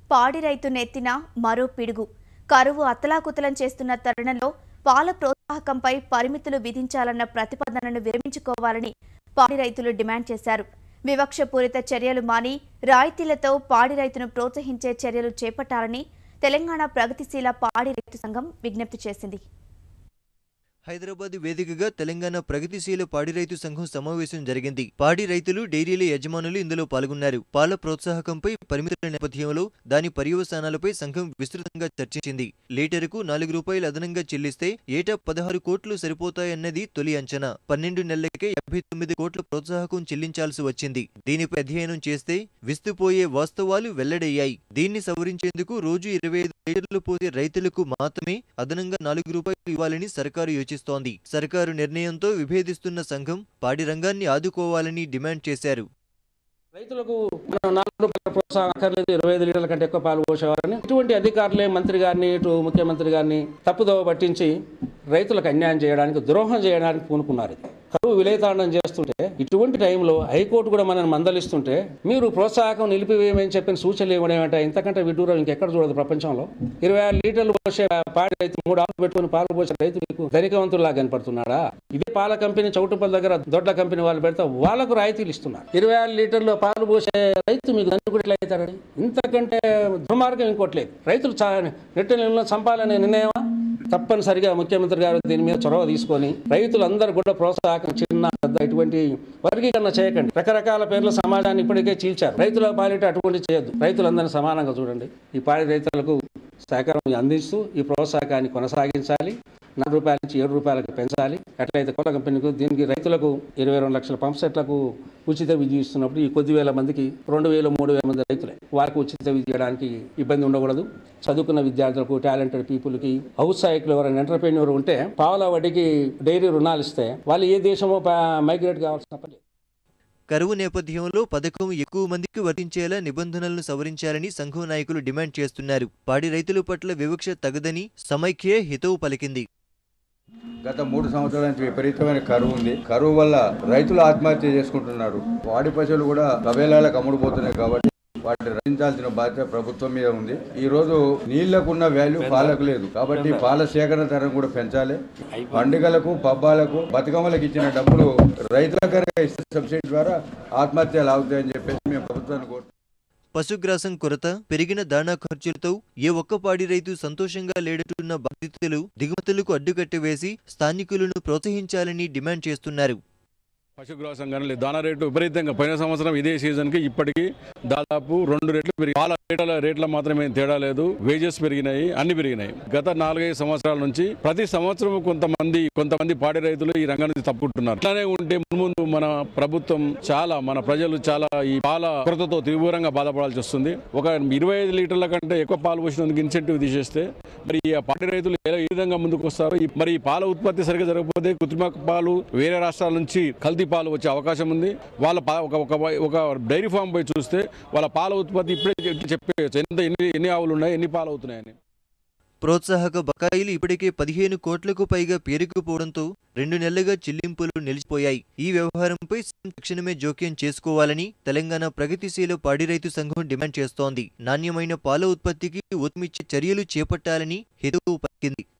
పాడి రైతు నెత్తిన మరో పిడుగు కరువు అతలాకుతలం చేస్తున్న తరుణంలో పాల ప్రోత్సాహకంపై పరిమితులు విధించాలన్న ప్రతిపాదనను విరమించుకోవాలని పాడి రైతులు డిమాండ్ చేశారు వివక్షపూరిత చర్యలు మాని రాయితీలతో పాడి రైతును ప్రోత్సహించే చర్యలు చేపట్టాలని తెలంగాణ ప్రగతిశీల పాడి రైతు సంఘం విజ్ఞప్తి చేసింది హైదరాబాద్ వేదికగా తెలంగాణ ప్రగతిశీల పాడి రైతు సంఘం సమావేశం జరిగింది పాడి రైతులు డైరీల యజమానులు ఇందులో పాల్గొన్నారు పాల ప్రోత్సాహకంపై పరిమితుల నేపథ్యంలో దాని పర్యవసానాలపై సంఘం విస్తృతంగా చర్చించింది లీటరుకు నాలుగు రూపాయలు అదనంగా చెల్లిస్తే ఏటా పదహారు కోట్లు సరిపోతాయన్నది తొలి అంచనా పన్నెండు నెలలకే యాభై తొమ్మిది కోట్ల ప్రోత్సాహకం చెల్లించాల్సి వచ్చింది దీనిపై అధ్యయనం చేస్తే విస్తుపోయే వాస్తవాలు వెల్లడయ్యాయి దీన్ని సవరించేందుకు రోజు ఇరవై ఐదు లీటర్లు పోసే రైతులకు మాత్రమే అదనంగా నాలుగు రూపాయలు ఇవ్వాలని సర్కారు యోచిస్తోంది సర్కారు నిర్ణయంతో విభేదిస్తున్న సంఘం పాడి రంగాన్ని ఆదుకోవాలని డిమాండ్ చేశారు రైతులకు మనం నాలుగు రూపాయల ప్రోత్సాహం అక్కర్లేదు ఇరవై ఐదు లీటర్ల కంటే ఎక్కువ పాలు పోసేవారని ఇటువంటి అధికారులే మంత్రి గారిని ఇటు ముఖ్యమంత్రి గారిని తప్పుదోవ పట్టించి రైతులకు అన్యాయం చేయడానికి ద్రోహం చేయడానికి పూనుకున్నారు ఇది. కరువు విలేతాండం చేస్తుంటే ఇటువంటి టైంలో హైకోర్టు కూడా మనల్ని మందలిస్తుంటే మీరు ప్రోత్సాహకం నిలిపివేయమని చెప్పిన సూచనలు ఇవ్వడం ఏమంటే ఇంతకంటే విడ్డూరం ఇంకెక్కడ చూడదు ప్రపంచంలో ఇరవై ఆరు లీటర్లు పోసే పాడి రైతు మూడు ఆవులు పెట్టుకుని పాలు పోసే రైతు మీకు ధనికవంతుల్లా కనపడుతున్నాడా ఇదే పాల కంపెనీ చౌటుపల్లి దగ్గర దొడ్ల కంపెనీ వాళ్ళు పెడితే వాళ్ళకు రాయితీలు ఇస్తున్నారు ఇరవై ఆరు లీటర్లు పాలు పోసే రైతు మీకు ధనికుడు ఎట్లా అవుతారని ఇంతకంటే దుర్మార్గం ఇంకోట్లేదు రైతులు చా నెట్టు నెలలో చంపాలనే నిర్ణయమా తప్పనిసరిగా ముఖ్యమంత్రి గారు దీని మీద చొరవ తీసుకొని రైతులందరూ కూడా ప్రోత్సాహం చిన్న పెద్ద ఇటువంటి వర్గీకరణ చేయకండి రకరకాల పేర్ల సమాజాన్ని ఇప్పటికే చీల్చారు రైతుల పాలిట అటువంటి చేయొద్దు రైతులందరినీ సమానంగా చూడండి ఈ పాడి రైతులకు సహకారం అందిస్తూ ఈ ప్రోత్సాహకాన్ని కొనసాగించాలి నాలుగు రూపాయల నుంచి ఏడు రూపాయలకు పెంచాలి ఎట్లయితే కొత్త కంపెనీకు దీనికి రైతులకు ఇరవై రెండు లక్షల పంప్ సెట్లకు ఉచిత విద్య ఇస్తున్నప్పుడు ఈ కొద్ది వేల మందికి రెండు వేల మూడు వేల మంది రైతులే వారికి ఉచిత విద్య ఇవ్వడానికి ఇబ్బంది ఉండకూడదు చదువుకున్న విద్యార్థులకు టాలెంటెడ్ పీపుల్కి ఔత్సాహికులు ఎవరైనా ఎంటర్ప్రెన్యూర్ ఉంటే పావుల వడ్డీకి డైరీ రుణాలు ఇస్తే వాళ్ళు ఏ దేశమో ప- మైగ్రేట్ కావాల్సిన పని లేదు. కరువు నేపథ్యంలో పథకం ఎక్కువ మందికి వర్తించేలా నిబంధనలను సవరించాలని సంఘం నాయకులు డిమాండ్ చేస్తున్నారు పాడి రైతుల పట్ల వివక్ష తగదని సమైక్యే హితవు పలికింది గత మూడు సంవత్సరాల నుంచి విపరీతమైన కరువు ఉంది కరువు వల్ల రైతులు ఆత్మహత్య చేసుకుంటున్నారు వాడి పశువులు కూడా కబేలాలకు అమ్ముడుపోతున్నాయి కాబట్టి వాటిని రక్షించాల్సిన బాధ్యత ప్రభుత్వం మీద ఉంది ఈ రోజు నీళ్లకున్న వాల్యూ పాలకు లేదు కాబట్టి పాల సేకరణ తరం కూడా పెంచాలి పండుగలకు పబ్బాలకు బతుకమ్మలకు ఇచ్చిన డబ్బులు రైతులకు ఇస్తే సబ్సిడీ ద్వారా ఆత్మహత్యలు అవుతాయని చెప్పేసి మేము ప్రభుత్వాన్ని కోరుతున్నాం పశుగ్రాసం కొరత పెరిగిన దాణా ఖర్చులతో ఏ ఒక్క పాడి రైతు సంతోషంగా లేడటున్న బాధితులు దిగుమతులకు అడ్డుకట్ట వేసి స్థానికులను ప్రోత్సహించాలని డిమాండ్ చేస్తున్నారు పశుగ్రాసం కానీ లేదు దానా రేటు విపరీతంగా పోయిన సంవత్సరం ఇదే సీజన్కి ఇప్పటికి దాదాపు రెండు రెట్లు పెరిగి పాల రేట్ల రేట్ల మాత్రమే తేడా లేదు వేజెస్ పెరిగినాయి అన్ని పెరిగినాయి గత నాలుగైదు సంవత్సరాల నుంచి ప్రతి సంవత్సరం కొంతమంది కొంతమంది పాడి రైతులు ఈ రంగం నుంచి తప్పుకుంటున్నారు ఇట్లానే ఉంటే మున్ముందు మన ప్రభుత్వం చాలా మన ప్రజలు చాలా ఈ పాల కొరతతో తీవ్రంగా బాధపడాల్సి వస్తుంది ఒక ఇరవై ఐదు లీటర్ల కంటే ఎక్కువ పాలు పోసినందుకు ఇన్సెంటివ్ తీసేస్తే మరి ఈ పాడి రైతులు ఎలా- ఏ విధంగా ముందుకు వస్తారు ఈ- మరి ఈ పాల ఉత్పత్తి సరిగ్గా జరగకపోతే కృత్రిమ పాలు వేరే రాష్ట్రాల నుంచి కల్తీ పాలు వచ్చే అవకాశం ఉంది వాళ్ళ పా- ఒక ఒక ఒక డైరీ ఫామ్ పోయి చూస్తే వాళ్ళ పాల ఉత్పత్తి ఇప్పుడే చెప్- చెప్పేయచ్చు ఎంత ఎన్ని ఎన్ని ఆవులు ఉన్నాయి ఎన్ని పాలు అవుతున్నాయని ప్రోత్సాహక బకాయిలు ఇప్పటికే పదిహేను కోట్లకు పైగా పేరుకుపోవడంతో రెండు నెలలుగా చెల్లింపులు నిలిచిపోయాయి ఈ వ్యవహారంపై సీఎం తక్షణమే జోక్యం చేసుకోవాలని తెలంగాణ ప్రగతిశీల పాడి రైతు సంఘం డిమాండ్ చేస్తోంది నాణ్యమైన పాల ఉత్పత్తికి ఊతమిచ్చే చర్యలు చేపట్టాలని హితవు పలికింది